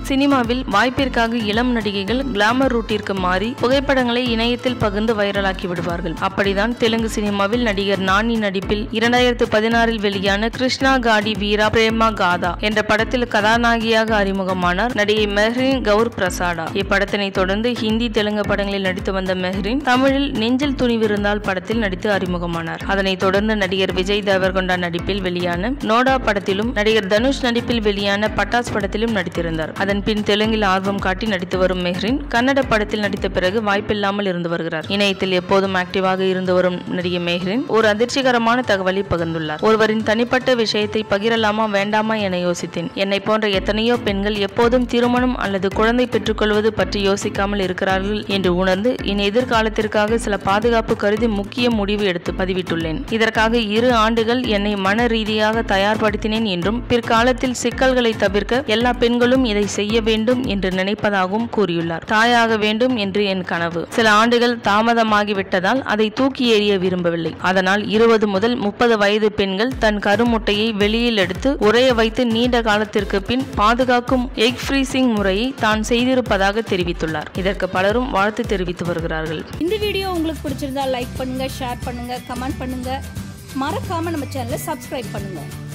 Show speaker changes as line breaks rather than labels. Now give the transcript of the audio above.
சினிமாவில் வாய்ப்பிற்காக இளம் நடிகைகள் கிளாமர் ரூட்டிற்கு மாறி புகைப்படங்களை இணையத்தில் பகிர்ந்து வைரலாக்கி விடுவார்கள் அப்படிதான் தெலுங்கு சினிமாவில் நடிகர் நானி நடிப்பில் இரண்டாயிரத்து பதினாறில் வெளியான கிருஷ்ணா காடி வீரா பிரேமா காதா என்ற படத்தில் கதாநாயகியாக அறிமுகமானார் நடிகை மெஹ்ரின் கவுர் பிரசாடா இப்படத்தினை தொடர்ந்து ஹிந்தி தெலுங்கு படங்களில் நடித்து வந்த மெஹ்ரின் தமிழில் நெஞ்சில் துணிவிருந்தால் படத்தில் நடித்து அறிமுகமானார் அதனைத் தொடர்ந்து நடிகர் விஜய் தேவர்கொண்டா நடிப்பில் வெளியான நோடா படத்திலும் நடிகர் தனுஷ் நடிப்பில் வெளியான பட்டாஸ் படத்திலும் நடித்திருந்தார் அதன் பின் தெலுங்கில் ஆர்வம் காட்டி நடித்து வரும் மெஹ்ரின் கன்னட படத்தில் நடித்த பிறகு வாய்ப்பில்லாமல் இருந்து வருகிறார் இணையத்தில் எப்போதும் ஆக்டிவாக இருந்து வரும் நடிகை மெஹ்ரின் ஒரு அதிர்ச்சிகரமான தகவலை பகிர்ந்துள்ளார் ஒருவரின் தனிப்பட்ட விஷயத்தை பகிரலாமா வேண்டாமா என யோசித்தேன் என்னை போன்ற எத்தனையோ பெண்கள் எப்போதும் திருமணம் அல்லது குழந்தை பெற்றுக்கொள்வது பற்றி யோசிக்காமல் இருக்கிறார்கள் என்று உணர்ந்து என் எதிர்காலத்திற்காக சில பாதுகாப்பு கருதி முக்கிய முடிவு எடுத்து பதிவிட்டுள்ளேன் இதற்காக இரு ஆண்டுகள் என்னை மன ரீதியாக தயார்படுத்தினேன் என்றும் பிற்காலத்தில் சிக்கல்களை தவிர்க்க எல்லா பெண்களும் இதை செய்ய வேண்டும் என்று நினைப்பதாகவும் கூறியுள்ளார் தாயாக வேண்டும் என்று என் கனவு சில ஆண்டுகள் தாமதமாகிவிட்டதால் அதை தூக்கி எறிய விரும்பவில்லை அதனால் இருபது முதல் முப்பது வயது பெண்கள் தன் கருமுட்டையை வெளியில் எடுத்து உறைய வைத்து நீண்ட காலத்திற்கு பின் பாதுகாக்கும் எக் ஃப்ரீசிங் முறையை தான் செய்திருப்பதாக தெரிவித்துள்ளார் இதற்கு பலரும் வாழ்த்து தெரிவித்து வருகிறார்கள்
இந்த வீடியோ உங்களுக்கு பிடிச்சிருந்தா லைக் பண்ணுங்க ஷேர் பண்ணுங்க கமெண்ட் பண்ணுங்க மறக்காம நம்ம சேனலை சப்ஸ்கிரைப் பண்ணுங்க